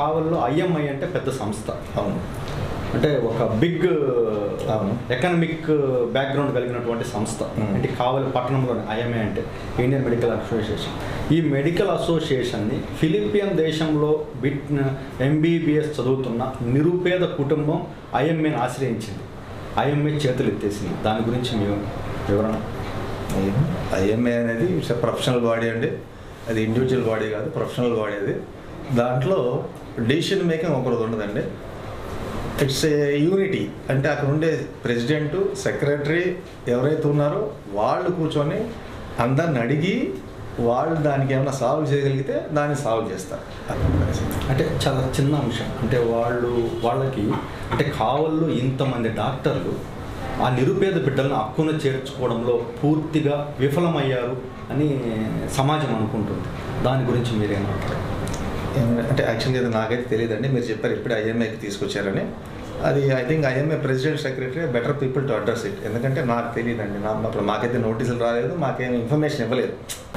కావల్లో ఐఎంఐ అంటే పెద్ద సంస్థ అవును అంటే ఒక బిగ్ అవును. ఎకనామిక్ బ్యాక్గ్రౌండ్ కలిగినటువంటి సంస్థ మ్మ్. అంటే కావలి పట్టణంలోని ఐఎంఏ అంటే ఇండియన్ మెడికల్ అసోసియేషన్ ఈ మెడికల్ అసోసియేషన్ని ఫిలిపియన్ దేశంలో బిట్ ఎంబీబీఎస్ చదువుతున్న నిరుపేద కుటుంబం ఐఎంఏని ఆశ్రయించింది ఐఎంఏ చేతులు ఎత్తేసింది దాని గురించి మీ వివరణ ఐఎంఏ అనేది ఇట్స్ ప్రొఫెషనల్ బాడీ అండి అది ఇండివిజువల్ బాడీ కాదు ప్రొఫెషనల్ బాడీ అది దాంట్లో డెసిషన్ మేకింగ్ ఒకరిది ఉండదండి ఇట్స్ ఏ యూనిటీ అంటే అక్కడ ఉండే ప్రెసిడెంట్ సెక్రటరీ ఎవరైతే ఉన్నారో వాళ్ళు కూర్చొని అందరిని అడిగి వాళ్ళు దానికి ఏమైనా సాల్వ్ చేయగలిగితే దాన్ని సాల్వ్ చేస్తారు అది పరిస్థితి. అంటే చాలా చిన్న అంశం అంటే వాళ్ళు వాళ్ళకి అంటే కావల్లో ఇంతమంది డాక్టర్లు ఆ నిరుపేద బిడ్డలను హక్కున చేర్చుకోవడంలో పూర్తిగా విఫలమయ్యారు అని సమాజం అనుకుంటుంది దాని గురించి మీరేమంటారు ఏం- అంటే యాక్చువల్గా అది నాకైతే తెలియదండి మీరు చెప్పారు ఇప్పుడు ఐఎంఏకి తీసుకొచ్చారని అది I think IMA president secretary better people to address it ఎందుకంటే నాకు తెలియదండి నా అప్పుడు మాకైతే నోటీసులు రాలేదు మాకేం ఇన్ఫర్మేషన్ ఇవ్వలేదు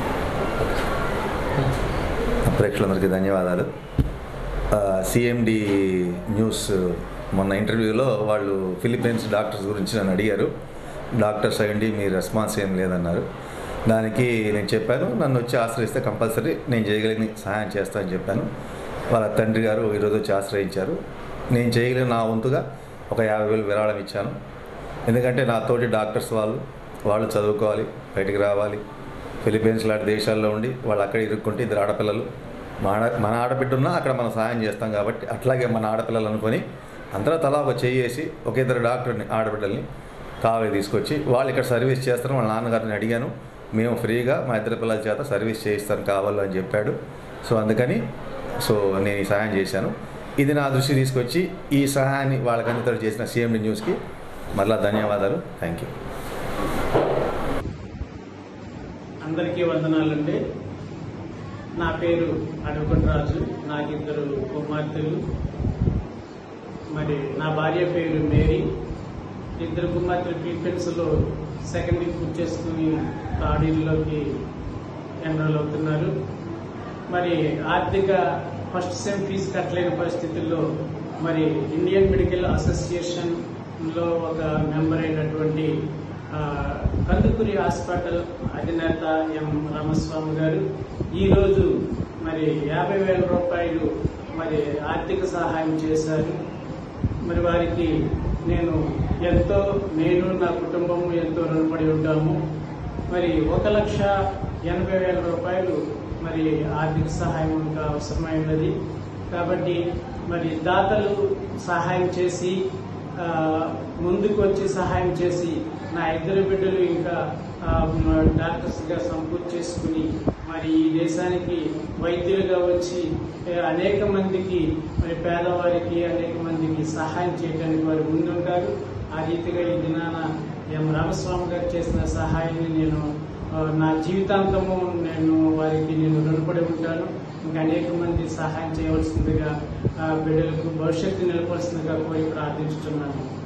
ప్రేక్షకులందరికీ ధన్యవాదాలు సిఎండి న్యూస్ మొన్న ఇంటర్వ్యూలో వాళ్ళు ఫిలిప్పీన్స్ డాక్టర్స్ గురించి నన్ను అడిగారు డాక్టర్స్ అయ్యండి మీ రెస్పాన్స్ ఏం లేదన్నారు దానికి నేను చెప్పాను నన్ను వచ్చి ఆశ్రయిస్తే కంపల్సరీ నేను చేయగలిగిన సహాయం చేస్తానని చెప్పాను వాళ్ళ తండ్రి గారు ఈరోజు వచ్చి ఆశ్రయించారు నేను చేయగలిగిన నా వంతుగా ఒక యాభై వేలు విరాళం ఇచ్చాను ఎందుకంటే నా తోటి డాక్టర్స్ వాళ్ళు వాళ్ళు చదువుకోవాలి బయటికి రావాలి ఫిలిప్పీన్స్ లాంటి దేశాల్లో ఉండి వాళ్ళు అక్కడ ఇరుక్కుంటే ఇద్దరు ఆడపిల్లలు మన ఆడ- మన ఆడబిడ్డ ఉన్నా అక్కడ మనం సహాయం చేస్తాం కాబట్టి అట్లాగే మన ఆడపిల్లలు అనుకొని అందరూ తలా ఒక చేసి ఒక ఇద్దరు డాక్టర్ని ఆడబిడ్డల్ని కావాలి తీసుకొచ్చి వాళ్ళు ఇక్కడ సర్వీస్ చేస్తారు వాళ్ళ నాన్నగారిని అడిగాను మేము ఫ్రీగా మా ఇద్దరు పిల్లల చేత సర్వీస్ చేయిస్తాను కావాలి అని చెప్పాడు సో అందుకని సో నేను ఈ సహాయం చేశాను ఇది నా దృష్టి తీసుకొచ్చి ఈ సహాయాన్ని వాళ్ళకందరితో చేసిన సిఎండి న్యూస్కి మరలా ధన్యవాదాలు థ్యాంక్ యూ అందరికీ వందనాలండి నా పేరు అడవకొండ రాజు నాకు ఇద్దరు కుమార్తెలు మరి నా భార్య పేరు మేరీ ఇద్దరు కుమార్తెలు ఫిలిప్పీన్స్లో సెకండ్ ఇయర్ పూర్తి చేసుకుని థర్డ్ ఇయర్లోకి ఎన్రోల్ అవుతున్నారు మరి ఆర్థిక ఫస్ట్ సెమ్ ఫీజు కట్టలేని పరిస్థితుల్లో మరి ఇండియన్ మెడికల్ అసోసియేషన్లో ఒక మెంబర్ అయినటువంటి ఆ, కందుకూరి హాస్పిటల్ అధినేత ఎం రామస్వామి గారు ఈరోజు మరి యాభై వేల రూపాయలు మరి ఆర్థిక సహాయం చేశారు మరి వారికి నేను ఎంతో నేను నా కుటుంబం ఎంతో రుణపడి ఉంటాము మరి ఒక లక్ష ఎనభై వేల రూపాయలు మరి ఆర్థిక సహాయం ఇంకా అవసరమైనది కాబట్టి మరి దాతలు సహాయం చేసి ఆ, ముందుకు వచ్చి సహాయం చేసి నా ఇద్దరు బిడ్డలు ఇంకా ఆ, మ- డాక్టర్స్గా సంపూర్తి చేసుకుని మరి ఈ దేశానికి వైద్యులుగా వచ్చి ఏ, అనేక మందికి మరి పేదవారికి అనేక మందికి సహాయం చేయడానికి వారు ముందుంటారు ఆ రీతిగా ఈ దినాన ఎం రామస్వామి గారు చేసిన సహాయాన్ని నేను ఆ, నా జీవితాంతము నేను వారికి నేను రుణపడి ఉంటాను ఇంకా అనేక మంది సహాయం చేయవలసిందిగా ఆ, బిడ్డలకు భవిష్యత్తు నిలపవలసిందిగా కోరి ప్రార్థించుతున్నాను